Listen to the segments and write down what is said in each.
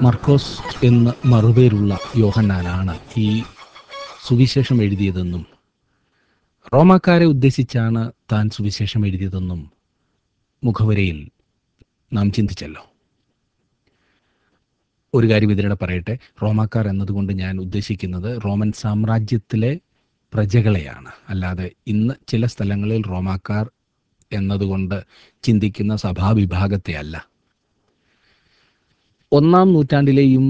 മർക്കോസ് എന്ന് മറുപേരുള്ള യോഹന്നാനാണ് ഈ സുവിശേഷം എഴുതിയതെന്നും റോമാക്കാരെ ഉദ്ദേശിച്ചാണ് താൻ സുവിശേഷം എഴുതിയതെന്നും മുഖവരയിൽ നാം ചിന്തിച്ചല്ലോ ഒരു കാര്യം ഇതിനിടെ പറയട്ടെ റോമാക്കാർ എന്നതുകൊണ്ട് ഞാൻ ഉദ്ദേശിക്കുന്നത് റോമൻ സാമ്രാജ്യത്തിലെ പ്രജകളെയാണ് അല്ലാതെ ഇന്ന് ചില സ്ഥലങ്ങളിൽ റോമാക്കാർ എന്നതുകൊണ്ട് ചിന്തിക്കുന്ന സഭാവിഭാഗത്തെ അല്ല ഒന്നാം നൂറ്റാണ്ടിലെയും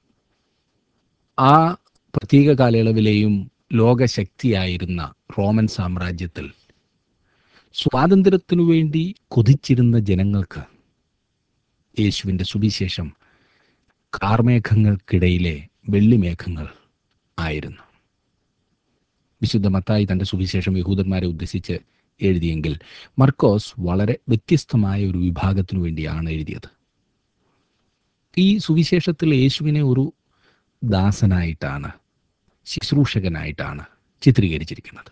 ആ പ്രത്യേക കാലയളവിലെയും ലോകശക്തിയായിരുന്ന റോമൻ സാമ്രാജ്യത്തിൽ സ്വാതന്ത്ര്യത്തിനു വേണ്ടി കൊതിച്ചിരുന്ന ജനങ്ങൾക്ക് യേശുവിൻ്റെ സുവിശേഷം കാർമേഘങ്ങൾക്കിടയിലെ വെള്ളിമേഘങ്ങൾ ആയിരുന്നു വിശുദ്ധ മത്തായി തൻ്റെ സുവിശേഷം യഹൂദന്മാരെ ഉദ്ദേശിച്ച് എഴുതിയെങ്കിൽ മർക്കോസ് വളരെ വ്യത്യസ്തമായ ഒരു വിഭാഗത്തിനു വേണ്ടിയാണ് എഴുതിയത് ഈ സുവിശേഷത്തിൽ യേശുവിനെ ഒരു ദാസനായിട്ടാണ് ശുശ്രൂഷകനായിട്ടാണ് ചിത്രീകരിച്ചിരിക്കുന്നത്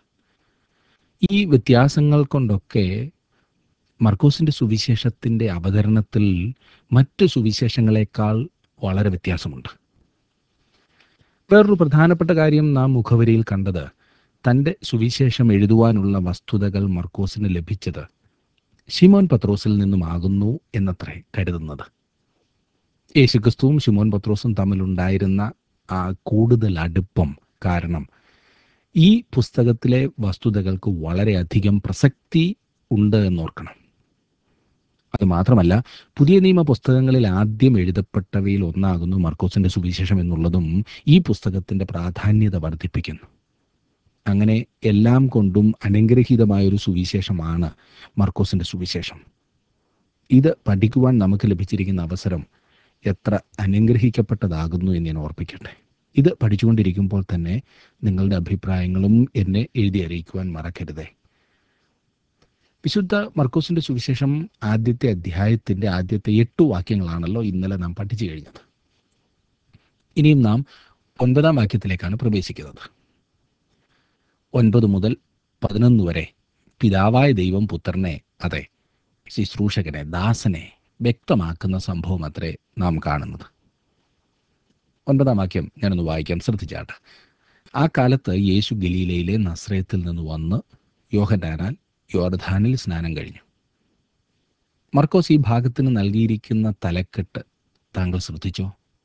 ഈ വ്യത്യാസങ്ങൾ കൊണ്ടൊക്കെ മർക്കോസിൻ്റെ സുവിശേഷത്തിൻ്റെ അവതരണത്തിൽ മറ്റ് സുവിശേഷങ്ങളെക്കാൾ വളരെ വ്യത്യാസമുണ്ട് വേറൊരു പ്രധാനപ്പെട്ട കാര്യം നാം മുഖവരിയിൽ കണ്ടത് തൻ്റെ സുവിശേഷം എഴുതുവാനുള്ള വസ്തുതകൾ മർക്കോസിന് ലഭിച്ചത് ഷിമോൻ പത്രോസിൽ നിന്നുമാകുന്നു എന്നത്രേ കരുതുന്നത് യേശുക്രിസ്തുവും ഷിമോൻ പത്രോസും തമ്മിലുണ്ടായിരുന്ന ആ കൂടുതൽ അടുപ്പം കാരണം ഈ പുസ്തകത്തിലെ വസ്തുതകൾക്ക് വളരെയധികം പ്രസക്തി ഉണ്ട് എന്നോർക്കണം അത് മാത്രമല്ല പുതിയ നിയമ പുസ്തകങ്ങളിൽ ആദ്യം എഴുതപ്പെട്ടവയിൽ ഒന്നാകുന്നു മർക്കോസിന്റെ സുവിശേഷം എന്നുള്ളതും ഈ പുസ്തകത്തിന്റെ പ്രാധാന്യത വർദ്ധിപ്പിക്കുന്നു അങ്ങനെ എല്ലാം കൊണ്ടും അനുഗ്രഹീതമായ ഒരു സുവിശേഷമാണ് മർക്കോസിന്റെ സുവിശേഷം ഇത് പഠിക്കുവാൻ നമുക്ക് ലഭിച്ചിരിക്കുന്ന അവസരം എത്ര അനുഗ്രഹിക്കപ്പെട്ടതാകുന്നു എന്ന് ഞാൻ ഓർപ്പിക്കട്ടെ ഇത് പഠിച്ചുകൊണ്ടിരിക്കുമ്പോൾ തന്നെ നിങ്ങളുടെ അഭിപ്രായങ്ങളും എന്നെ എഴുതി അറിയിക്കുവാൻ മറക്കരുതേ വിശുദ്ധ മർക്കോസിന്റെ സുവിശേഷം ആദ്യത്തെ അധ്യായത്തിന്റെ ആദ്യത്തെ എട്ട് വാക്യങ്ങളാണല്ലോ ഇന്നലെ നാം പഠിച്ചു കഴിഞ്ഞത് ഇനിയും നാം ഒൻപതാം വാക്യത്തിലേക്കാണ് പ്രവേശിക്കുന്നത് ഒൻപത് മുതൽ പതിനൊന്ന് വരെ പിതാവായ ദൈവം പുത്രനെ അതെ ശുശ്രൂഷകനെ ദാസനെ വ്യക്തമാക്കുന്ന സംഭവം അത്രേ നാം കാണുന്നത് ഒൻപതാം വാക്യം ഞാനൊന്ന് വായിക്കാം ശ്രദ്ധിച്ചാട്ടെ ആ കാലത്ത് യേശു ഗലീലയിലെ നസ്രയത്തിൽ നിന്ന് വന്ന് യോഹനാനാൽ യോർധാനിൽ സ്നാനം കഴിഞ്ഞു മർക്കോസ് ഈ ഭാഗത്തിന് നൽകിയിരിക്കുന്ന തലക്കെട്ട് താങ്കൾ ശ്രദ്ധിച്ചോ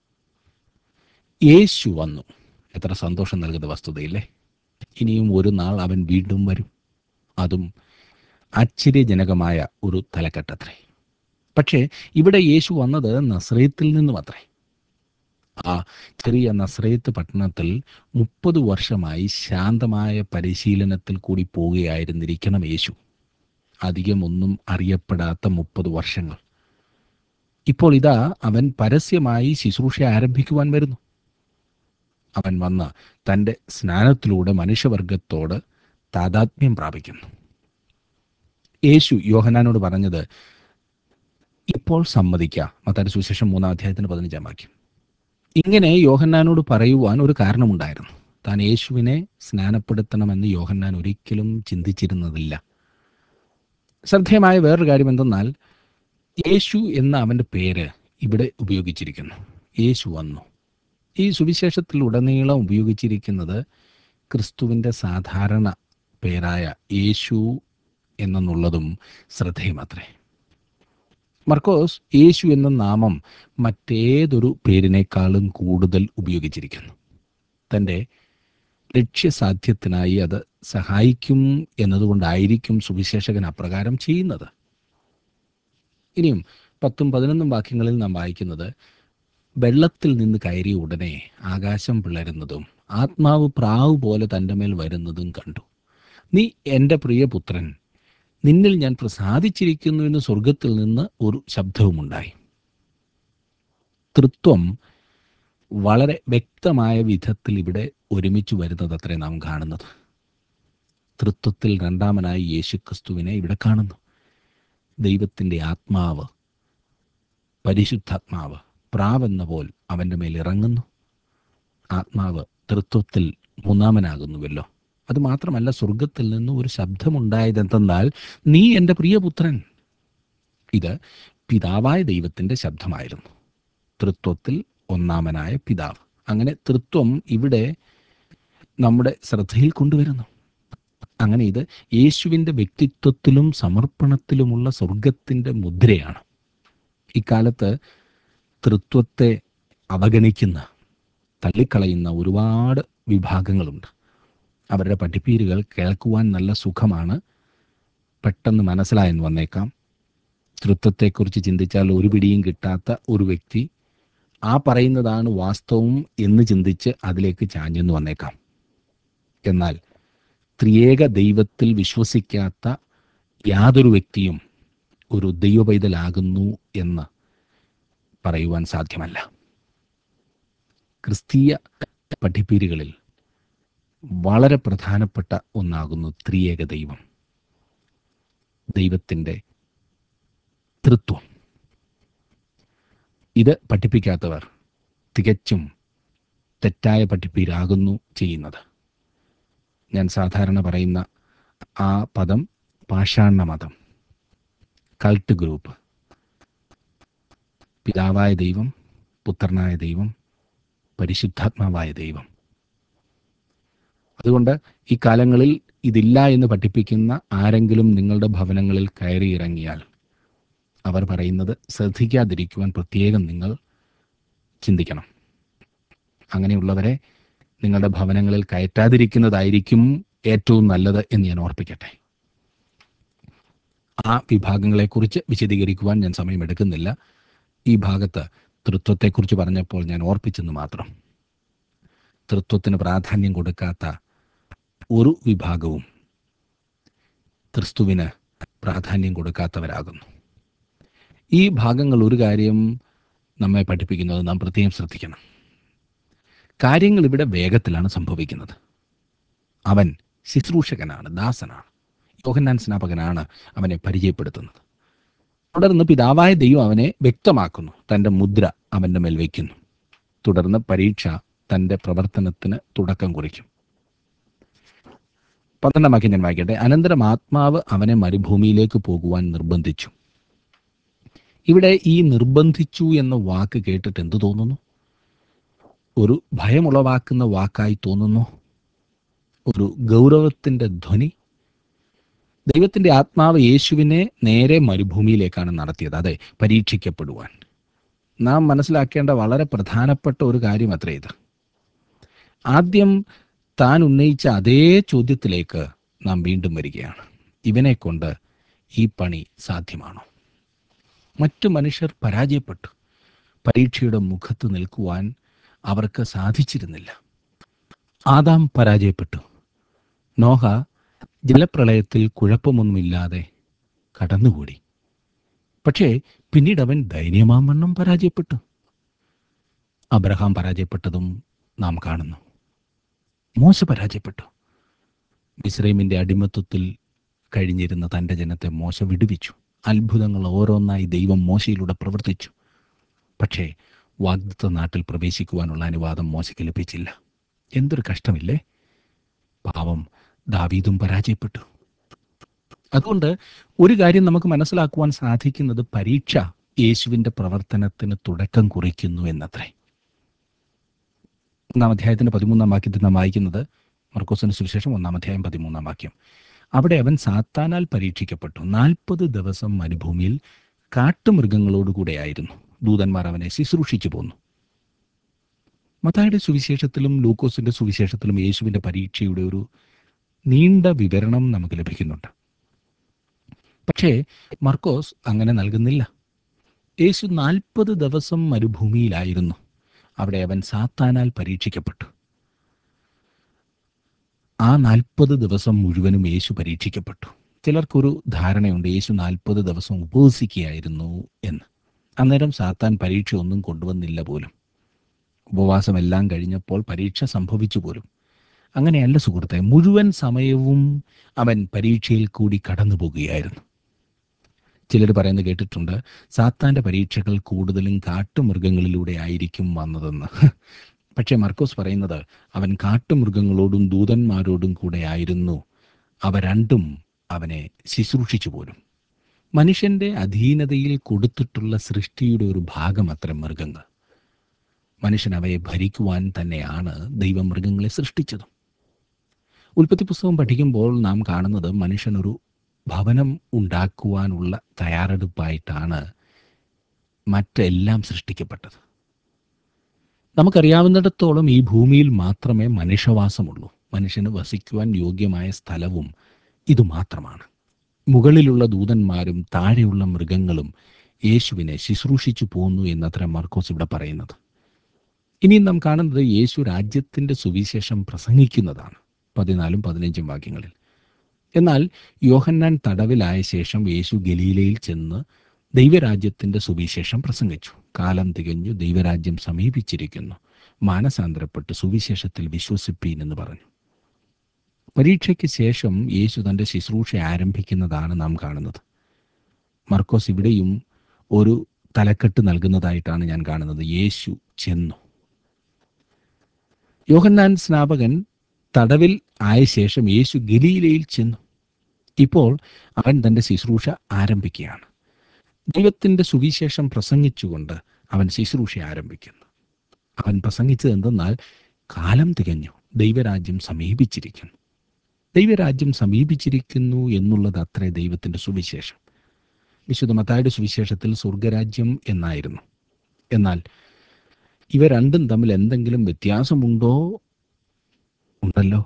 യേശു വന്നു എത്ര സന്തോഷം നൽകുന്ന വസ്തുതയില്ലേ ഇനിയും ഒരു നാൾ അവൻ വീണ്ടും വരും അതും ആശ്ചര്യജനകമായ ഒരു തലക്കെട്ടത്രേ പക്ഷേ ഇവിടെ യേശു വന്നത് നസ്രയത്തിൽ നിന്നും അത്രേ ആ ചെറിയ നസ്രയത്ത് പട്ടണത്തിൽ മുപ്പത് വർഷമായി ശാന്തമായ പരിശീലനത്തിൽ കൂടി പോവുകയായിരുന്നിരിക്കണം യേശു അധികം ഒന്നും അറിയപ്പെടാത്ത മുപ്പത് വർഷങ്ങൾ ഇപ്പോൾ ഇതാ അവൻ പരസ്യമായി ശുശ്രൂഷ ആരംഭിക്കുവാൻ വരുന്നു അവൻ വന്ന് തൻ്റെ സ്നാനത്തിലൂടെ മനുഷ്യവർഗത്തോട് താതാത്മ്യം പ്രാപിക്കുന്നു യേശു യോഹനാനോട് പറഞ്ഞത് ഇപ്പോൾ സമ്മതിക്കാം മത്താരി സുവിശേഷം മൂന്നാം അധ്യായത്തിന് പതിനഞ്ചാം വാക്യം ഇങ്ങനെ യോഹന്നാനോട് പറയുവാൻ ഒരു കാരണമുണ്ടായിരുന്നു താൻ യേശുവിനെ സ്നാനപ്പെടുത്തണമെന്ന് യോഹന്നാൻ ഒരിക്കലും ചിന്തിച്ചിരുന്നതില്ല ശ്രദ്ധേയമായ വേറൊരു കാര്യം എന്തെന്നാൽ യേശു എന്ന അവൻ്റെ പേര് ഇവിടെ ഉപയോഗിച്ചിരിക്കുന്നു യേശു വന്നു ഈ സുവിശേഷത്തിൽ ഉടനീളം ഉപയോഗിച്ചിരിക്കുന്നത് ക്രിസ്തുവിൻ്റെ സാധാരണ പേരായ യേശു എന്നുള്ളതും ശ്രദ്ധേയമത്രേ മർക്കോസ് യേശു എന്ന നാമം മറ്റേതൊരു പേരിനേക്കാളും കൂടുതൽ ഉപയോഗിച്ചിരിക്കുന്നു തൻ്റെ ലക്ഷ്യസാധ്യത്തിനായി അത് സഹായിക്കും എന്നതുകൊണ്ടായിരിക്കും സുവിശേഷകൻ അപ്രകാരം ചെയ്യുന്നത് ഇനിയും പത്തും പതിനൊന്നും വാക്യങ്ങളിൽ നാം വായിക്കുന്നത് വെള്ളത്തിൽ നിന്ന് കയറിയ ഉടനെ ആകാശം പിളരുന്നതും ആത്മാവ് പ്രാവ് പോലെ തൻ്റെ മേൽ വരുന്നതും കണ്ടു നീ എൻ്റെ പ്രിയപുത്രൻ നിന്നിൽ ഞാൻ പ്രസാദിച്ചിരിക്കുന്നു എന്ന് സ്വർഗത്തിൽ നിന്ന് ഒരു ശബ്ദവുമുണ്ടായി തൃത്വം വളരെ വ്യക്തമായ വിധത്തിൽ ഇവിടെ ഒരുമിച്ച് വരുന്നത് അത്രേ നാം കാണുന്നത് തൃത്വത്തിൽ രണ്ടാമനായി യേശുക്രിസ്തുവിനെ ഇവിടെ കാണുന്നു ദൈവത്തിൻ്റെ ആത്മാവ് പരിശുദ്ധാത്മാവ് പ്രാവെന്ന പോൽ അവൻ്റെ മേൽ ഇറങ്ങുന്നു ആത്മാവ് തൃത്വത്തിൽ മൂന്നാമനാകുന്നുവല്ലോ അത് മാത്രമല്ല സ്വർഗത്തിൽ നിന്ന് ഒരു ശബ്ദമുണ്ടായതെന്തെന്നാൽ നീ എൻ്റെ പ്രിയപുത്രൻ ഇത് പിതാവായ ദൈവത്തിൻ്റെ ശബ്ദമായിരുന്നു തൃത്വത്തിൽ ഒന്നാമനായ പിതാവ് അങ്ങനെ തൃത്വം ഇവിടെ നമ്മുടെ ശ്രദ്ധയിൽ കൊണ്ടുവരുന്നു അങ്ങനെ ഇത് യേശുവിൻ്റെ വ്യക്തിത്വത്തിലും സമർപ്പണത്തിലുമുള്ള സ്വർഗത്തിൻ്റെ മുദ്രയാണ് ഇക്കാലത്ത് തൃത്വത്തെ അവഗണിക്കുന്ന തള്ളിക്കളയുന്ന ഒരുപാട് വിഭാഗങ്ങളുണ്ട് അവരുടെ പഠിപ്പീരുകൾ കേൾക്കുവാൻ നല്ല സുഖമാണ് പെട്ടെന്ന് മനസ്സിലായെന്ന് വന്നേക്കാം തൃത്വത്തെക്കുറിച്ച് ചിന്തിച്ചാൽ ഒരു പിടിയും കിട്ടാത്ത ഒരു വ്യക്തി ആ പറയുന്നതാണ് വാസ്തവം എന്ന് ചിന്തിച്ച് അതിലേക്ക് ചാഞ്ഞെന്ന് വന്നേക്കാം എന്നാൽ ത്രിയേക ദൈവത്തിൽ വിശ്വസിക്കാത്ത യാതൊരു വ്യക്തിയും ഒരു ദൈവപൈതലാകുന്നു എന്ന് പറയുവാൻ സാധ്യമല്ല ക്രിസ്തീയ പഠിപ്പീരുകളിൽ വളരെ പ്രധാനപ്പെട്ട ഒന്നാകുന്നു ത്രിയേക ദൈവം ദൈവത്തിൻ്റെ തൃത്വം ഇത് പഠിപ്പിക്കാത്തവർ തികച്ചും തെറ്റായ പഠിപ്പീരാകുന്നു ചെയ്യുന്നത് ഞാൻ സാധാരണ പറയുന്ന ആ പദം പാഷാണ മതം കൾട്ട് ഗ്രൂപ്പ് പിതാവായ ദൈവം പുത്രനായ ദൈവം പരിശുദ്ധാത്മാവായ ദൈവം അതുകൊണ്ട് ഈ കാലങ്ങളിൽ ഇതില്ല എന്ന് പഠിപ്പിക്കുന്ന ആരെങ്കിലും നിങ്ങളുടെ ഭവനങ്ങളിൽ കയറിയിറങ്ങിയാൽ അവർ പറയുന്നത് ശ്രദ്ധിക്കാതിരിക്കുവാൻ പ്രത്യേകം നിങ്ങൾ ചിന്തിക്കണം അങ്ങനെയുള്ളവരെ നിങ്ങളുടെ ഭവനങ്ങളിൽ കയറ്റാതിരിക്കുന്നതായിരിക്കും ഏറ്റവും നല്ലത് എന്ന് ഞാൻ ഓർപ്പിക്കട്ടെ ആ വിഭാഗങ്ങളെക്കുറിച്ച് വിശദീകരിക്കുവാൻ ഞാൻ സമയമെടുക്കുന്നില്ല ഈ ഭാഗത്ത് തൃത്വത്തെക്കുറിച്ച് പറഞ്ഞപ്പോൾ ഞാൻ ഓർപ്പിച്ചെന്ന് മാത്രം തൃത്വത്തിന് പ്രാധാന്യം കൊടുക്കാത്ത ഒരു വിഭാഗവും ക്രിസ്തുവിന് പ്രാധാന്യം കൊടുക്കാത്തവരാകുന്നു ഈ ഭാഗങ്ങൾ ഒരു കാര്യം നമ്മെ പഠിപ്പിക്കുന്നത് നാം പ്രത്യേകം ശ്രദ്ധിക്കണം കാര്യങ്ങൾ ഇവിടെ വേഗത്തിലാണ് സംഭവിക്കുന്നത് അവൻ ശുശ്രൂഷകനാണ് ദാസനാണ് യോഹന്നാൻ സ്നാപകനാണ് അവനെ പരിചയപ്പെടുത്തുന്നത് തുടർന്ന് പിതാവായ ദൈവം അവനെ വ്യക്തമാക്കുന്നു തൻ്റെ മുദ്ര അവൻ്റെ മേൽ വയ്ക്കുന്നു തുടർന്ന് പരീക്ഷ തൻ്റെ പ്രവർത്തനത്തിന് തുടക്കം കുറിക്കും പന്ത്രണ്ടാം വാക്യം ഞാൻ വായിക്കട്ടെ അനന്തരം ആത്മാവ് അവനെ മരുഭൂമിയിലേക്ക് പോകുവാൻ നിർബന്ധിച്ചു ഇവിടെ ഈ നിർബന്ധിച്ചു എന്ന വാക്ക് കേട്ടിട്ട് എന്തു തോന്നുന്നു ഒരു ഭയമുളവാക്കുന്ന വാക്കായി തോന്നുന്നു ഒരു ഗൗരവത്തിൻ്റെ ധ്വനി ദൈവത്തിൻ്റെ ആത്മാവ് യേശുവിനെ നേരെ മരുഭൂമിയിലേക്കാണ് നടത്തിയത് അതെ പരീക്ഷിക്കപ്പെടുവാൻ നാം മനസ്സിലാക്കേണ്ട വളരെ പ്രധാനപ്പെട്ട ഒരു കാര്യം അത്രേ ഇത് ആദ്യം താൻ ഉന്നയിച്ച അതേ ചോദ്യത്തിലേക്ക് നാം വീണ്ടും വരികയാണ് ഇവനെ കൊണ്ട് ഈ പണി സാധ്യമാണോ മറ്റു മനുഷ്യർ പരാജയപ്പെട്ടു പരീക്ഷയുടെ മുഖത്ത് നിൽക്കുവാൻ അവർക്ക് സാധിച്ചിരുന്നില്ല ആദാം പരാജയപ്പെട്ടു നോഹ ജലപ്രളയത്തിൽ കുഴപ്പമൊന്നുമില്ലാതെ കടന്നുകൂടി പക്ഷേ പിന്നീട് അവൻ ദയനീയമാവണ്ണം പരാജയപ്പെട്ടു അബ്രഹാം പരാജയപ്പെട്ടതും നാം കാണുന്നു മോശ പരാജയപ്പെട്ടു ഇസ്രൈമിൻ്റെ അടിമത്വത്തിൽ കഴിഞ്ഞിരുന്ന തൻ്റെ ജനത്തെ മോശ വിടുവിച്ചു അത്ഭുതങ്ങൾ ഓരോന്നായി ദൈവം മോശയിലൂടെ പ്രവർത്തിച്ചു പക്ഷേ വാഗ്ദത്ത നാട്ടിൽ പ്രവേശിക്കുവാനുള്ള അനുവാദം മോശയ്ക്ക് ലഭിച്ചില്ല എന്തൊരു കഷ്ടമില്ലേ പാവം ദാവീദും പരാജയപ്പെട്ടു അതുകൊണ്ട് ഒരു കാര്യം നമുക്ക് മനസ്സിലാക്കുവാൻ സാധിക്കുന്നത് പരീക്ഷ യേശുവിൻ്റെ പ്രവർത്തനത്തിന് തുടക്കം കുറിക്കുന്നു എന്നത്രേ ഒന്നാം അധ്യായത്തിന്റെ പതിമൂന്നാം വാക്യത്തിൽ നാം വായിക്കുന്നത് മർക്കോസിന് സുവിശേഷം ഒന്നാം അധ്യായം പതിമൂന്നാം വാക്യം അവിടെ അവൻ സാത്താനാൽ പരീക്ഷിക്കപ്പെട്ടു നാൽപ്പത് ദിവസം മരുഭൂമിയിൽ കാട്ടുമൃഗങ്ങളോടുകൂടെയായിരുന്നു ദൂതന്മാർ അവനെ ശുശ്രൂഷിച്ചു പോന്നു മത്തായുടെ സുവിശേഷത്തിലും ലൂക്കോസിന്റെ സുവിശേഷത്തിലും യേശുവിന്റെ പരീക്ഷയുടെ ഒരു നീണ്ട വിവരണം നമുക്ക് ലഭിക്കുന്നുണ്ട് പക്ഷേ മർക്കോസ് അങ്ങനെ നൽകുന്നില്ല യേശു നാൽപ്പത് ദിവസം മരുഭൂമിയിലായിരുന്നു അവിടെ അവൻ സാത്താനാൽ പരീക്ഷിക്കപ്പെട്ടു ആ നാൽപ്പത് ദിവസം മുഴുവനും യേശു പരീക്ഷിക്കപ്പെട്ടു ചിലർക്കൊരു ധാരണയുണ്ട് യേശു നാൽപ്പത് ദിവസം ഉപവസിക്കുകയായിരുന്നു എന്ന് അന്നേരം സാത്താൻ പരീക്ഷ ഒന്നും കൊണ്ടുവന്നില്ല പോലും ഉപവാസമെല്ലാം കഴിഞ്ഞപ്പോൾ പരീക്ഷ സംഭവിച്ചു പോലും അങ്ങനെയല്ല സുഹൃത്തെ മുഴുവൻ സമയവും അവൻ പരീക്ഷയിൽ കൂടി കടന്നു പോകുകയായിരുന്നു ചിലർ പറയുന്നത് കേട്ടിട്ടുണ്ട് സാത്താന്റെ പരീക്ഷകൾ കൂടുതലും കാട്ടുമൃഗങ്ങളിലൂടെ ആയിരിക്കും വന്നതെന്ന് പക്ഷേ മർക്കോസ് പറയുന്നത് അവൻ കാട്ടുമൃഗങ്ങളോടും ദൂതന്മാരോടും കൂടെ ആയിരുന്നു അവ രണ്ടും അവനെ ശുശ്രൂഷിച്ചു പോലും മനുഷ്യന്റെ അധീനതയിൽ കൊടുത്തിട്ടുള്ള സൃഷ്ടിയുടെ ഒരു ഭാഗം അത്തരം മൃഗങ്ങൾ മനുഷ്യൻ അവയെ ഭരിക്കുവാൻ തന്നെയാണ് ദൈവം മൃഗങ്ങളെ സൃഷ്ടിച്ചതും ഉൽപ്പത്തി പുസ്തകം പഠിക്കുമ്പോൾ നാം കാണുന്നത് മനുഷ്യനൊരു ഭവനം ഉണ്ടാക്കുവാനുള്ള തയ്യാറെടുപ്പായിട്ടാണ് മറ്റെല്ലാം സൃഷ്ടിക്കപ്പെട്ടത് നമുക്കറിയാവുന്നിടത്തോളം ഈ ഭൂമിയിൽ മാത്രമേ മനുഷ്യവാസമുള്ളൂ മനുഷ്യന് വസിക്കുവാൻ യോഗ്യമായ സ്ഥലവും ഇതുമാത്രമാണ് മുകളിലുള്ള ദൂതന്മാരും താഴെയുള്ള മൃഗങ്ങളും യേശുവിനെ ശുശ്രൂഷിച്ചു പോന്നു എന്നത്ര മർക്കോസ് ഇവിടെ പറയുന്നത് ഇനി നാം കാണുന്നത് യേശു രാജ്യത്തിന്റെ സുവിശേഷം പ്രസംഗിക്കുന്നതാണ് പതിനാലും പതിനഞ്ചും വാക്യങ്ങളിൽ എന്നാൽ യോഹന്നാൻ തടവിലായ ശേഷം യേശു ഗലീലയിൽ ചെന്ന് ദൈവരാജ്യത്തിന്റെ സുവിശേഷം പ്രസംഗിച്ചു കാലം തികഞ്ഞു ദൈവരാജ്യം സമീപിച്ചിരിക്കുന്നു മാനസാന്തരപ്പെട്ട് സുവിശേഷത്തിൽ വിശ്വസിപ്പീൻ എന്ന് പറഞ്ഞു പരീക്ഷയ്ക്ക് ശേഷം യേശു തന്റെ ശുശ്രൂഷ ആരംഭിക്കുന്നതാണ് നാം കാണുന്നത് മർക്കോസ് ഇവിടെയും ഒരു തലക്കെട്ട് നൽകുന്നതായിട്ടാണ് ഞാൻ കാണുന്നത് യേശു ചെന്നു യോഹന്നാൻ സ്നാപകൻ തടവിൽ ആയ ശേഷം യേശു ഗലീലയിൽ ചെന്നു ഇപ്പോൾ അവൻ തന്റെ ശുശ്രൂഷ ആരംഭിക്കുകയാണ് ദൈവത്തിന്റെ സുവിശേഷം പ്രസംഗിച്ചുകൊണ്ട് അവൻ ശുശ്രൂഷ ആരംഭിക്കുന്നു അവൻ പ്രസംഗിച്ചത് എന്തെന്നാൽ കാലം തികഞ്ഞു ദൈവരാജ്യം സമീപിച്ചിരിക്കുന്നു ദൈവരാജ്യം സമീപിച്ചിരിക്കുന്നു എന്നുള്ളത് അത്രേ ദൈവത്തിന്റെ സുവിശേഷം വിശുദ്ധ മത്തായുടെ സുവിശേഷത്തിൽ സ്വർഗരാജ്യം എന്നായിരുന്നു എന്നാൽ ഇവ രണ്ടും തമ്മിൽ എന്തെങ്കിലും വ്യത്യാസമുണ്ടോ ഉണ്ടല്ലോ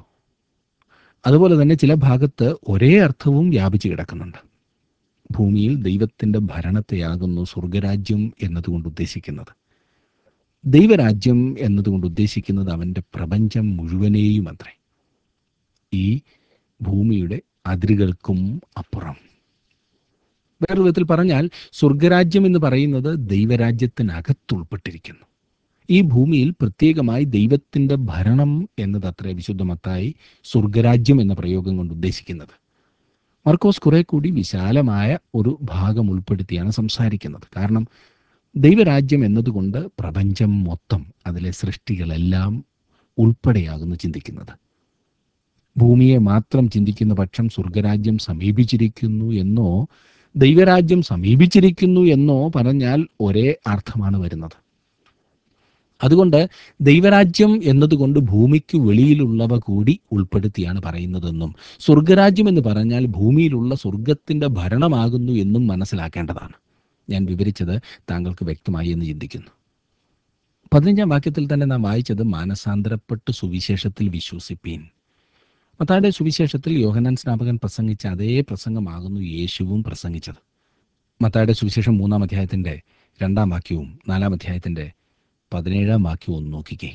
അതുപോലെ തന്നെ ചില ഭാഗത്ത് ഒരേ അർത്ഥവും വ്യാപിച്ചു കിടക്കുന്നുണ്ട് ഭൂമിയിൽ ദൈവത്തിന്റെ ഭരണത്തെയാകുന്നു സ്വർഗരാജ്യം എന്നതുകൊണ്ട് ഉദ്ദേശിക്കുന്നത് ദൈവരാജ്യം എന്നതുകൊണ്ട് ഉദ്ദേശിക്കുന്നത് അവന്റെ പ്രപഞ്ചം മുഴുവനെയും അത്രേ ഈ ഭൂമിയുടെ അതിരുകൾക്കും അപ്പുറം വേറൊരു വിധത്തിൽ പറഞ്ഞാൽ സ്വർഗരാജ്യം എന്ന് പറയുന്നത് ദൈവരാജ്യത്തിനകത്തുൾപ്പെട്ടിരിക്കുന്നു ഈ ഭൂമിയിൽ പ്രത്യേകമായി ദൈവത്തിന്റെ ഭരണം എന്നതത്രേ വിശുദ്ധമത്തായി സ്വർഗരാജ്യം എന്ന പ്രയോഗം കൊണ്ട് ഉദ്ദേശിക്കുന്നത് മർക്കോസ് കുറെ കൂടി വിശാലമായ ഒരു ഭാഗം ഉൾപ്പെടുത്തിയാണ് സംസാരിക്കുന്നത് കാരണം ദൈവരാജ്യം എന്നതുകൊണ്ട് പ്രപഞ്ചം മൊത്തം അതിലെ സൃഷ്ടികളെല്ലാം ഉൾപ്പെടെയാകുന്നു ചിന്തിക്കുന്നത് ഭൂമിയെ മാത്രം ചിന്തിക്കുന്ന പക്ഷം സ്വർഗരാജ്യം സമീപിച്ചിരിക്കുന്നു എന്നോ ദൈവരാജ്യം സമീപിച്ചിരിക്കുന്നു എന്നോ പറഞ്ഞാൽ ഒരേ അർത്ഥമാണ് വരുന്നത് അതുകൊണ്ട് ദൈവരാജ്യം എന്നതുകൊണ്ട് ഭൂമിക്ക് വെളിയിലുള്ളവ കൂടി ഉൾപ്പെടുത്തിയാണ് പറയുന്നതെന്നും സ്വർഗരാജ്യം എന്ന് പറഞ്ഞാൽ ഭൂമിയിലുള്ള സ്വർഗത്തിന്റെ ഭരണമാകുന്നു എന്നും മനസ്സിലാക്കേണ്ടതാണ് ഞാൻ വിവരിച്ചത് താങ്കൾക്ക് വ്യക്തമായി എന്ന് ചിന്തിക്കുന്നു പതിനഞ്ചാം വാക്യത്തിൽ തന്നെ നാം വായിച്ചത് മാനസാന്തരപ്പെട്ട് സുവിശേഷത്തിൽ വിശ്വസിപ്പീൻ മത്തായുടെ സുവിശേഷത്തിൽ യോഹനാൻ സ്നാപകൻ പ്രസംഗിച്ച അതേ പ്രസംഗമാകുന്നു യേശുവും പ്രസംഗിച്ചത് മത്തായുടെ സുവിശേഷം മൂന്നാം അധ്യായത്തിന്റെ രണ്ടാം വാക്യവും നാലാം അധ്യായത്തിന്റെ പതിനേഴാം വാക്യവും ഒന്ന് നോക്കിക്കേ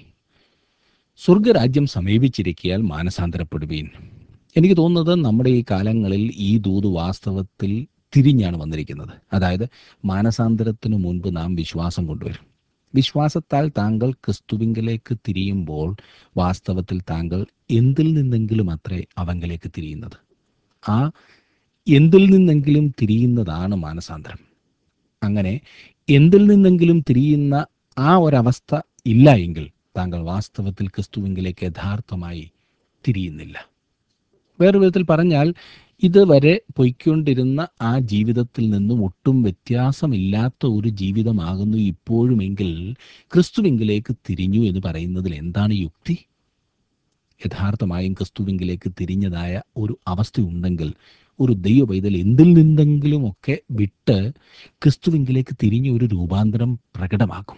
സ്വർഗരാജ്യം സമീപിച്ചിരിക്കിയാൽ മാനസാന്തരപ്പെടുവീൻ എനിക്ക് തോന്നുന്നത് നമ്മുടെ ഈ കാലങ്ങളിൽ ഈ ദൂത് വാസ്തവത്തിൽ തിരിഞ്ഞാണ് വന്നിരിക്കുന്നത് അതായത് മാനസാന്തരത്തിനു മുൻപ് നാം വിശ്വാസം കൊണ്ടുവരും വിശ്വാസത്താൽ താങ്കൾ ക്രിസ്തുവിങ്കലേക്ക് തിരിയുമ്പോൾ വാസ്തവത്തിൽ താങ്കൾ എന്തിൽ നിന്നെങ്കിലും അത്രേ അവങ്കലേക്ക് തിരിയുന്നത് ആ എന്തിൽ നിന്നെങ്കിലും തിരിയുന്നതാണ് മാനസാന്തരം അങ്ങനെ എന്തിൽ നിന്നെങ്കിലും തിരിയുന്ന ആ ഒരവസ്ഥ ഇല്ല എങ്കിൽ താങ്കൾ വാസ്തവത്തിൽ ക്രിസ്തുവിങ്കിലേക്ക് യഥാർത്ഥമായി തിരിയുന്നില്ല വേറൊരു വിധത്തിൽ പറഞ്ഞാൽ ഇതുവരെ പൊയ്ക്കൊണ്ടിരുന്ന ആ ജീവിതത്തിൽ നിന്നും ഒട്ടും വ്യത്യാസമില്ലാത്ത ഒരു ജീവിതമാകുന്നു ഇപ്പോഴുമെങ്കിൽ ക്രിസ്തുവിങ്കിലേക്ക് തിരിഞ്ഞു എന്ന് പറയുന്നതിൽ എന്താണ് യുക്തി യഥാർത്ഥമായും ക്രിസ്തുവിങ്കിലേക്ക് തിരിഞ്ഞതായ ഒരു അവസ്ഥയുണ്ടെങ്കിൽ ഒരു ദൈവ പൈതൽ എന്തിൽ നിന്നെങ്കിലുമൊക്കെ വിട്ട് ക്രിസ്തുവിങ്കിലേക്ക് തിരിഞ്ഞ ഒരു രൂപാന്തരം പ്രകടമാക്കും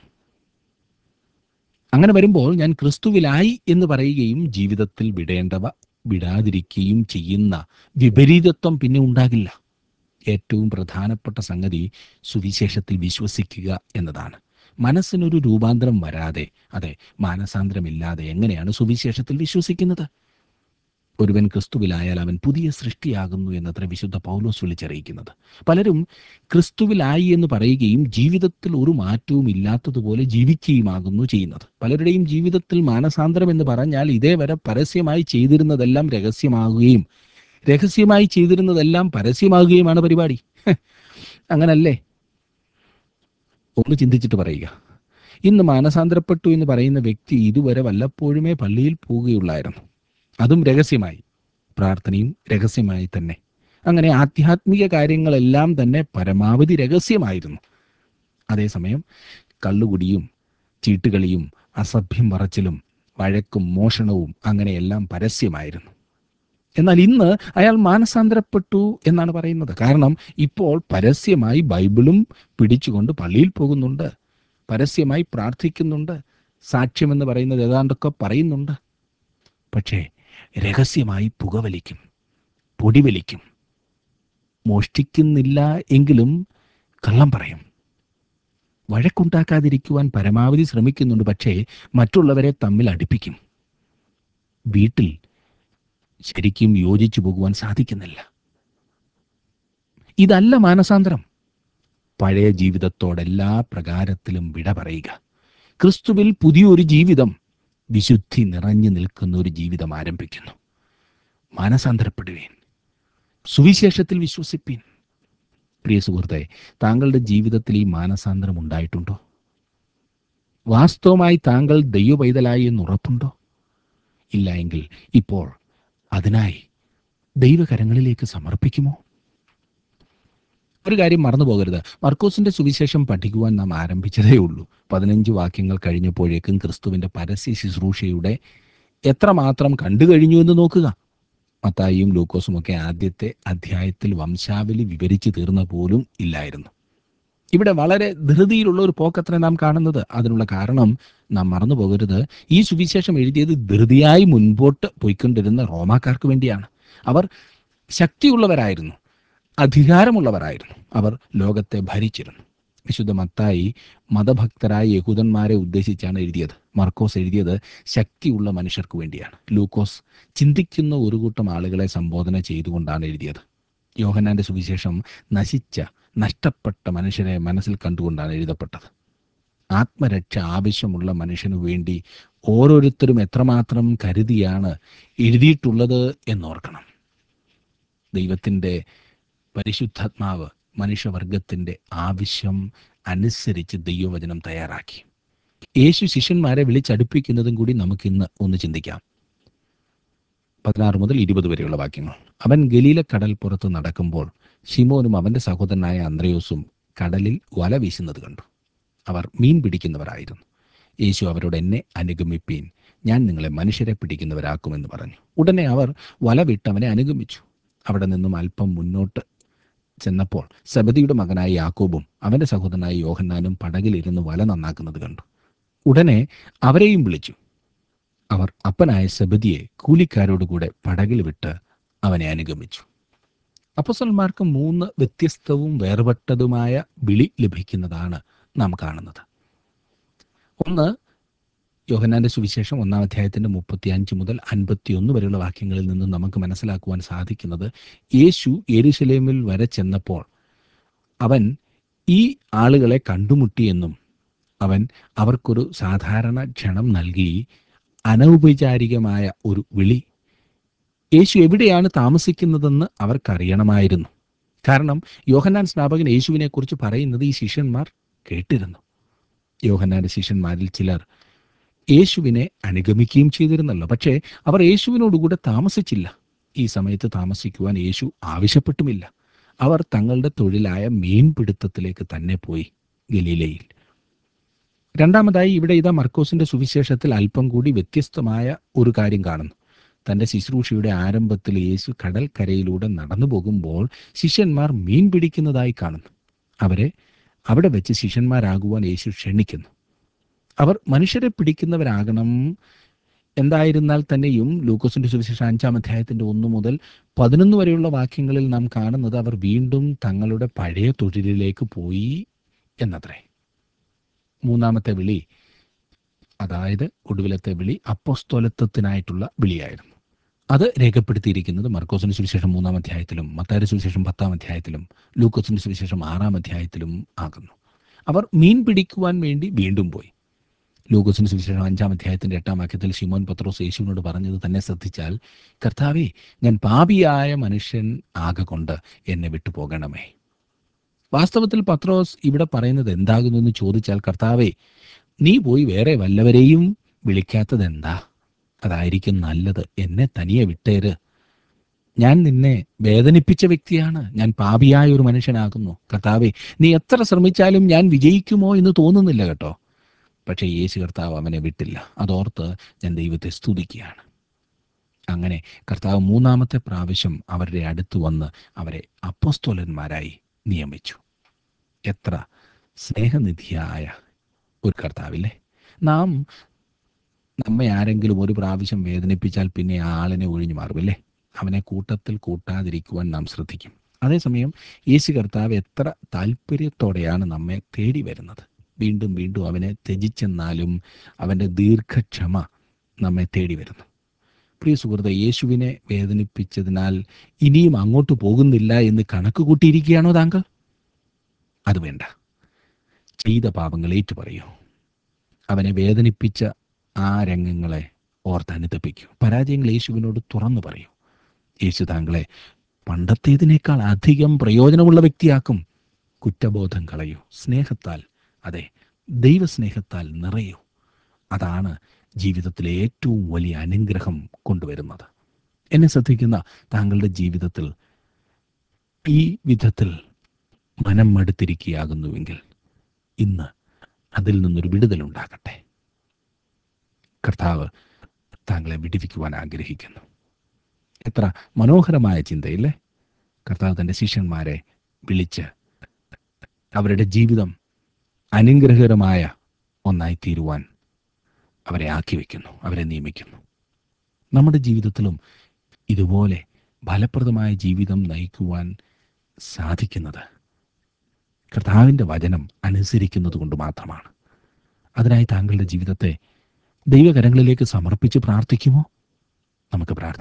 അങ്ങനെ വരുമ്പോൾ ഞാൻ ക്രിസ്തുവിലായി എന്ന് പറയുകയും ജീവിതത്തിൽ വിടേണ്ടവ വിടാതിരിക്കുകയും ചെയ്യുന്ന വിപരീതത്വം പിന്നെ ഉണ്ടാകില്ല ഏറ്റവും പ്രധാനപ്പെട്ട സംഗതി സുവിശേഷത്തിൽ വിശ്വസിക്കുക എന്നതാണ് മനസ്സിനൊരു രൂപാന്തരം വരാതെ അതെ മാനസാന്തരമില്ലാതെ എങ്ങനെയാണ് സുവിശേഷത്തിൽ വിശ്വസിക്കുന്നത് ഒരുവൻ ക്രിസ്തുവിലായാൽ അവൻ പുതിയ സൃഷ്ടിയാകുന്നു എന്നത്ര വിശുദ്ധ പൗലോസ് വിളിച്ചറിയിക്കുന്നത് പലരും ക്രിസ്തുവിലായി എന്ന് പറയുകയും ജീവിതത്തിൽ ഒരു മാറ്റവും ഇല്ലാത്തതുപോലെ ജീവിക്കുകയുമാകുന്നു ചെയ്യുന്നത് പലരുടെയും ജീവിതത്തിൽ മാനസാന്തരം എന്ന് പറഞ്ഞാൽ ഇതേവരെ പരസ്യമായി ചെയ്തിരുന്നതെല്ലാം രഹസ്യമാകുകയും രഹസ്യമായി ചെയ്തിരുന്നതെല്ലാം പരസ്യമാകുകയുമാണ് പരിപാടി അങ്ങനല്ലേ ഒന്ന് ചിന്തിച്ചിട്ട് പറയുക ഇന്ന് മാനസാന്തരപ്പെട്ടു എന്ന് പറയുന്ന വ്യക്തി ഇതുവരെ വല്ലപ്പോഴുമേ പള്ളിയിൽ പോവുകയുള്ളായിരുന്നു അതും രഹസ്യമായി പ്രാർത്ഥനയും രഹസ്യമായി തന്നെ അങ്ങനെ ആധ്യാത്മിക കാര്യങ്ങളെല്ലാം തന്നെ പരമാവധി രഹസ്യമായിരുന്നു അതേസമയം കള്ളുകുടിയും ചീട്ടുകളിയും അസഭ്യം പറച്ചിലും വഴക്കും മോഷണവും അങ്ങനെയെല്ലാം പരസ്യമായിരുന്നു എന്നാൽ ഇന്ന് അയാൾ മാനസാന്തരപ്പെട്ടു എന്നാണ് പറയുന്നത് കാരണം ഇപ്പോൾ പരസ്യമായി ബൈബിളും പിടിച്ചുകൊണ്ട് പള്ളിയിൽ പോകുന്നുണ്ട് പരസ്യമായി പ്രാർത്ഥിക്കുന്നുണ്ട് സാക്ഷ്യമെന്ന് പറയുന്നത് ഏതാണ്ടൊക്കെ പറയുന്നുണ്ട് പക്ഷേ രഹസ്യമായി പുകവലിക്കും പൊടിവലിക്കും മോഷ്ടിക്കുന്നില്ല എങ്കിലും കള്ളം പറയും വഴക്കുണ്ടാക്കാതിരിക്കുവാൻ പരമാവധി ശ്രമിക്കുന്നുണ്ട് പക്ഷേ മറ്റുള്ളവരെ തമ്മിൽ അടുപ്പിക്കും വീട്ടിൽ ശരിക്കും യോജിച്ചു പോകുവാൻ സാധിക്കുന്നില്ല ഇതല്ല മാനസാന്തരം പഴയ ജീവിതത്തോടെല്ലാ പ്രകാരത്തിലും വിട പറയുക ക്രിസ്തുവിൽ പുതിയൊരു ജീവിതം വിശുദ്ധി നിറഞ്ഞു നിൽക്കുന്ന ഒരു ജീവിതം ആരംഭിക്കുന്നു മാനസാന്തരപ്പെടുവേൻ സുവിശേഷത്തിൽ വിശ്വസിപ്പീൻ പ്രിയ സുഹൃത്തെ താങ്കളുടെ ജീവിതത്തിൽ ഈ മാനസാന്തരം ഉണ്ടായിട്ടുണ്ടോ വാസ്തവമായി താങ്കൾ ദൈവപൈതലായി എന്ന് ഉറപ്പുണ്ടോ ഇല്ല എങ്കിൽ ഇപ്പോൾ അതിനായി ദൈവകരങ്ങളിലേക്ക് സമർപ്പിക്കുമോ ഒരു കാര്യം മറന്നു പോകരുത് മർക്കോസിന്റെ സുവിശേഷം പഠിക്കുവാൻ നാം ആരംഭിച്ചതേ ഉള്ളൂ പതിനഞ്ച് വാക്യങ്ങൾ കഴിഞ്ഞപ്പോഴേക്കും ക്രിസ്തുവിന്റെ പരസ്യ ശുശ്രൂഷയുടെ എത്രമാത്രം കണ്ടു കഴിഞ്ഞു എന്ന് നോക്കുക മത്തായിയും ലൂക്കോസും ഒക്കെ ആദ്യത്തെ അധ്യായത്തിൽ വംശാവലി വിവരിച്ചു തീർന്ന പോലും ഇല്ലായിരുന്നു ഇവിടെ വളരെ ധൃതിയിലുള്ള ഒരു പോക്കത്ര നാം കാണുന്നത് അതിനുള്ള കാരണം നാം മറന്നു പോകരുത് ഈ സുവിശേഷം എഴുതിയത് ധൃതിയായി മുൻപോട്ട് പോയിക്കൊണ്ടിരുന്ന റോമാക്കാർക്ക് വേണ്ടിയാണ് അവർ ശക്തിയുള്ളവരായിരുന്നു അധികാരമുള്ളവരായിരുന്നു അവർ ലോകത്തെ ഭരിച്ചിരുന്നു വിശുദ്ധ മത്തായി മതഭക്തരായ യഹൂദന്മാരെ ഉദ്ദേശിച്ചാണ് എഴുതിയത് മർക്കോസ് എഴുതിയത് ശക്തിയുള്ള മനുഷ്യർക്ക് വേണ്ടിയാണ് ലൂക്കോസ് ചിന്തിക്കുന്ന ഒരു കൂട്ടം ആളുകളെ സംബോധന ചെയ്തുകൊണ്ടാണ് എഴുതിയത് യോഹന്നാന്റെ സുവിശേഷം നശിച്ച നഷ്ടപ്പെട്ട മനുഷ്യരെ മനസ്സിൽ കണ്ടുകൊണ്ടാണ് എഴുതപ്പെട്ടത് ആത്മരക്ഷ ആവശ്യമുള്ള മനുഷ്യനു വേണ്ടി ഓരോരുത്തരും എത്രമാത്രം കരുതിയാണ് എഴുതിയിട്ടുള്ളത് എന്നോർക്കണം ദൈവത്തിൻ്റെ പരിശുദ്ധാത്മാവ് മനുഷ്യവർഗത്തിൻ്റെ ആവശ്യം അനുസരിച്ച് ദൈവവചനം തയ്യാറാക്കി യേശു ശിഷ്യന്മാരെ വിളിച്ചടുപ്പിക്കുന്നതും കൂടി നമുക്കിന്ന് ഒന്ന് ചിന്തിക്കാം പതിനാറ് മുതൽ ഇരുപത് വരെയുള്ള വാക്യങ്ങൾ അവൻ ഗലീല കടൽ പുറത്ത് നടക്കുമ്പോൾ ഷിമോനും അവന്റെ സഹോദരനായ അന്ത്രയോസും കടലിൽ വല വീശുന്നത് കണ്ടു അവർ മീൻ പിടിക്കുന്നവരായിരുന്നു യേശു അവരോട് എന്നെ അനുഗമിപ്പീൻ ഞാൻ നിങ്ങളെ മനുഷ്യരെ പിടിക്കുന്നവരാക്കുമെന്ന് പറഞ്ഞു ഉടനെ അവർ വല വിട്ടവനെ അനുഗമിച്ചു അവിടെ നിന്നും അല്പം മുന്നോട്ട് ചെന്നപ്പോൾ സബദിയുടെ മകനായ യാക്കോബും അവന്റെ സഹോദരനായ യോഹന്നാനും പടകിലിരുന്ന് വല നന്നാക്കുന്നത് കണ്ടു ഉടനെ അവരെയും വിളിച്ചു അവർ അപ്പനായ സബദിയെ കൂലിക്കാരോടുകൂടെ പടകിൽ വിട്ട് അവനെ അനുഗമിച്ചു അപ്പസന്മാർക്ക് മൂന്ന് വ്യത്യസ്തവും വേർപെട്ടതുമായ വിളി ലഭിക്കുന്നതാണ് നാം കാണുന്നത് ഒന്ന് യോഹന്നാന്റെ സുവിശേഷം ഒന്നാം അധ്യായത്തിന്റെ മുപ്പത്തി അഞ്ച് മുതൽ അൻപത്തിയൊന്ന് വരെയുള്ള വാക്യങ്ങളിൽ നിന്നും നമുക്ക് മനസ്സിലാക്കുവാൻ സാധിക്കുന്നത് യേശു യെരുശലേമിൽ വരെ ചെന്നപ്പോൾ അവൻ ഈ ആളുകളെ കണ്ടുമുട്ടിയെന്നും അവൻ അവർക്കൊരു സാധാരണ ക്ഷണം നൽകി അനൗപചാരികമായ ഒരു വിളി യേശു എവിടെയാണ് താമസിക്കുന്നതെന്ന് അവർക്കറിയണമായിരുന്നു കാരണം യോഹന്നാൻ സ്നാപകൻ യേശുവിനെക്കുറിച്ച് പറയുന്നത് ഈ ശിഷ്യന്മാർ കേട്ടിരുന്നു യോഹന്നാന്റെ ശിഷ്യന്മാരിൽ ചിലർ യേശുവിനെ അനുഗമിക്കുകയും ചെയ്തിരുന്നല്ലോ പക്ഷേ അവർ യേശുവിനോടുകൂടെ താമസിച്ചില്ല ഈ സമയത്ത് താമസിക്കുവാൻ യേശു ആവശ്യപ്പെട്ടുമില്ല അവർ തങ്ങളുടെ തൊഴിലായ മീൻപിടുത്തത്തിലേക്ക് തന്നെ പോയി ഗലീലയിൽ രണ്ടാമതായി ഇവിടെ ഇതാ മർക്കോസിന്റെ സുവിശേഷത്തിൽ അല്പം കൂടി വ്യത്യസ്തമായ ഒരു കാര്യം കാണുന്നു തന്റെ ശുശ്രൂഷയുടെ ആരംഭത്തിൽ യേശു കടൽക്കരയിലൂടെ നടന്നു പോകുമ്പോൾ ശിഷ്യന്മാർ മീൻ പിടിക്കുന്നതായി കാണുന്നു അവരെ അവിടെ വെച്ച് ശിഷ്യന്മാരാകുവാൻ യേശു ക്ഷണിക്കുന്നു അവർ മനുഷ്യരെ പിടിക്കുന്നവരാകണം എന്തായിരുന്നാൽ തന്നെയും ലൂക്കോസിന്റെ സുവിശേഷം അഞ്ചാം അധ്യായത്തിന്റെ ഒന്ന് മുതൽ പതിനൊന്ന് വരെയുള്ള വാക്യങ്ങളിൽ നാം കാണുന്നത് അവർ വീണ്ടും തങ്ങളുടെ പഴയ തൊഴിലിലേക്ക് പോയി എന്നത്രേ മൂന്നാമത്തെ വിളി അതായത് ഒടുവിലത്തെ വിളി അപ്പോസ്തോലത്വത്തിനായിട്ടുള്ള വിളിയായിരുന്നു അത് രേഖപ്പെടുത്തിയിരിക്കുന്നത് മർക്കോസിന്റെ സുവിശേഷം മൂന്നാം അധ്യായത്തിലും മത്തായുടെ സുവിശേഷം പത്താം അധ്യായത്തിലും ലൂക്കോസിന്റെ സുവിശേഷം ആറാം അധ്യായത്തിലും ആകുന്നു അവർ മീൻ പിടിക്കുവാൻ വേണ്ടി വീണ്ടും പോയി ലൂക്കോസിന്റെ സുവിശേഷം അഞ്ചാം അധ്യായത്തിന്റെ എട്ടാം വാക്യത്തിൽ ശിമോൻ പത്രോസ് യേശുവിനോട് പറഞ്ഞത് തന്നെ ശ്രദ്ധിച്ചാൽ കർത്താവേ ഞാൻ പാപിയായ മനുഷ്യൻ ആകെ കൊണ്ട് എന്നെ വിട്ടു പോകണമേ വാസ്തവത്തിൽ പത്രോസ് ഇവിടെ പറയുന്നത് എന്താകുന്നു എന്ന് ചോദിച്ചാൽ കർത്താവേ നീ പോയി വേറെ വല്ലവരെയും വിളിക്കാത്തത് എന്താ അതായിരിക്കും നല്ലത് എന്നെ തനിയെ വിട്ടേര് ഞാൻ നിന്നെ വേദനിപ്പിച്ച വ്യക്തിയാണ് ഞാൻ പാപിയായ ഒരു മനുഷ്യനാകുന്നു കർത്താവേ നീ എത്ര ശ്രമിച്ചാലും ഞാൻ വിജയിക്കുമോ എന്ന് തോന്നുന്നില്ല കേട്ടോ പക്ഷേ യേശു കർത്താവ് അവനെ വിട്ടില്ല അതോർത്ത് ഞാൻ ദൈവത്തെ സ്തുതിക്കുകയാണ് അങ്ങനെ കർത്താവ് മൂന്നാമത്തെ പ്രാവശ്യം അവരുടെ അടുത്ത് വന്ന് അവരെ അപ്പോസ്തോലന്മാരായി നിയമിച്ചു എത്ര സ്നേഹനിധിയായ ഒരു കർത്താവില്ലേ നാം നമ്മെ ആരെങ്കിലും ഒരു പ്രാവശ്യം വേദനിപ്പിച്ചാൽ പിന്നെ ആ ആളിനെ ഒഴിഞ്ഞു മാറുമല്ലേ അവനെ കൂട്ടത്തിൽ കൂട്ടാതിരിക്കുവാൻ നാം ശ്രദ്ധിക്കും അതേസമയം യേശു കർത്താവ് എത്ര താല്പര്യത്തോടെയാണ് നമ്മെ തേടി വരുന്നത് വീണ്ടും വീണ്ടും അവനെ ത്യജിച്ചെന്നാലും അവൻ്റെ ദീർഘക്ഷമ നമ്മെ തേടി വരുന്നു പ്രിയ സുഹൃത്തെ യേശുവിനെ വേദനിപ്പിച്ചതിനാൽ ഇനിയും അങ്ങോട്ട് പോകുന്നില്ല എന്ന് കണക്ക് കൂട്ടിയിരിക്കുകയാണോ താങ്കൾ അത് വേണ്ട ചെയ്ത പാപങ്ങൾ ഏറ്റുപറയൂ അവനെ വേദനിപ്പിച്ച ആ രംഗങ്ങളെ ഓർത്ത് അനുതപിക്കൂ പരാജയങ്ങൾ യേശുവിനോട് തുറന്നു പറയൂ യേശു താങ്കളെ പണ്ടത്തേതിനേക്കാൾ അധികം പ്രയോജനമുള്ള വ്യക്തിയാക്കും കുറ്റബോധം കളയൂ സ്നേഹത്താൽ അതെ ദൈവസ്നേഹത്താൽ നിറയൂ അതാണ് ജീവിതത്തിലെ ഏറ്റവും വലിയ അനുഗ്രഹം കൊണ്ടുവരുന്നത് എന്നെ ശ്രദ്ധിക്കുന്ന താങ്കളുടെ ജീവിതത്തിൽ ഈ വിധത്തിൽ മനം മടുത്തിരിക്കുകയാകുന്നുവെങ്കിൽ ഇന്ന് അതിൽ നിന്നൊരു വിടുതലുണ്ടാകട്ടെ കർത്താവ് താങ്കളെ വിടിവിക്കുവാൻ ആഗ്രഹിക്കുന്നു എത്ര മനോഹരമായ ചിന്തയില്ലേ കർത്താവ് തൻ്റെ ശിഷ്യന്മാരെ വിളിച്ച് അവരുടെ ജീവിതം അനുഗ്രഹകരമായ ഒന്നായി തീരുവാൻ അവരെ ആക്കി വയ്ക്കുന്നു അവരെ നിയമിക്കുന്നു നമ്മുടെ ജീവിതത്തിലും ഇതുപോലെ ഫലപ്രദമായ ജീവിതം നയിക്കുവാൻ സാധിക്കുന്നത് കർത്താവിൻ്റെ വചനം അനുസരിക്കുന്നത് കൊണ്ട് മാത്രമാണ് അതിനായി താങ്കളുടെ ജീവിതത്തെ ദൈവകരങ്ങളിലേക്ക് സമർപ്പിച്ച് പ്രാർത്ഥിക്കുമോ നമുക്ക് പ്രാർത്ഥിക്കാം